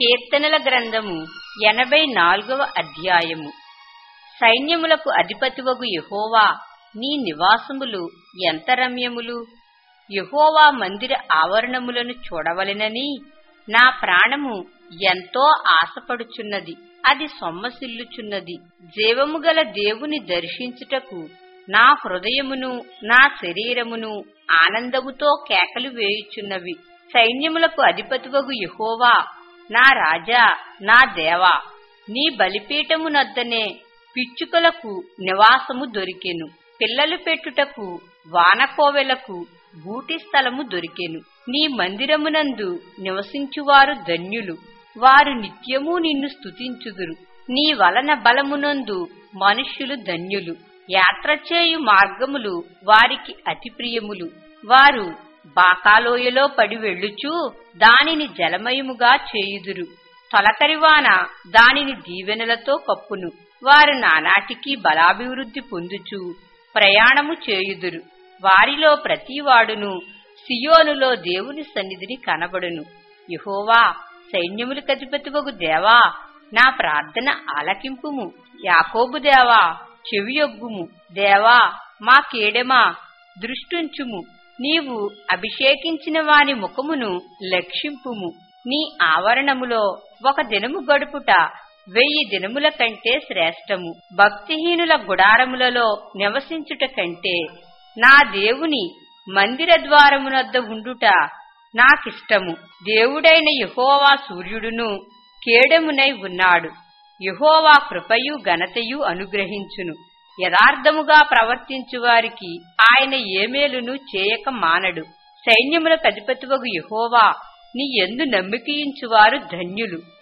కీర్తనల గ్రంథము ఎనభై నాలుగవ అధ్యాయము సైన్యములకు అధిపతివగు యహోవా నీ నివాసములు ఎంత రమ్యములు యహోవా మందిర ఆవరణములను చూడవలెనని నా ప్రాణము ఎంతో ఆశపడుచున్నది అది సొమ్మసిల్లుచున్నది జీవము గల దేవుని దర్శించుటకు నా హృదయమును నా శరీరమును ఆనందముతో కేకలు వేయుచున్నవి సైన్యములకు అధిపతివగు యహోవా నా రాజా నా దేవా నీ బలిపీఠమునొద్దనే పిచ్చుకలకు నివాసము దొరికెను పిల్లలు పెట్టుటకు వానకోవెలకు గూటి స్థలము దొరికెను నీ మందిరమునందు నివసించువారు ధన్యులు వారు నిత్యము నిన్ను స్తుతించుదురు నీ వలన బలమునందు మనుష్యులు ధన్యులు యాత్ర చేయు మార్గములు వారికి అతి ప్రియములు వారు బాకాలోయలో పడి వెళ్ళుచూ దానిని జలమయముగా చేయుదురు తొలకరివాన దానిని దీవెనలతో కప్పును వారు నానాటికి బలాభివృద్ధి పొందుచు ప్రయాణము చేయుదురు వారిలో ప్రతివాడును సియోనులో దేవుని సన్నిధిని కనబడును యహోవా సైన్యములకధిపతివగు దేవా నా ప్రార్థన ఆలకింపుము యాకోబు దేవా చెవియొగ్గుము దేవా మా కేడెమా దృష్టుంచుము నీవు అభిషేకించిన వాని ముఖమును లక్షింపుము నీ ఆవరణములో ఒక దినము గడుపుట వెయ్యి దినముల కంటే శ్రేష్టము భక్తిహీనుల గుడారములలో నివసించుట కంటే నా దేవుని మందిర ద్వారమునద్ద ఉండుట నాకిష్టము దేవుడైన యహోవా సూర్యుడును కేడమునై ఉన్నాడు యహోవా కృపయు ఘనతయు అనుగ్రహించును యథార్థముగా ప్రవర్తించు వారికి ఆయన ఏమేలును చేయక మానడు సైన్యములకు అధిపతివగు యహోవా నీ ఎందు నమ్మికయించువారు ధన్యులు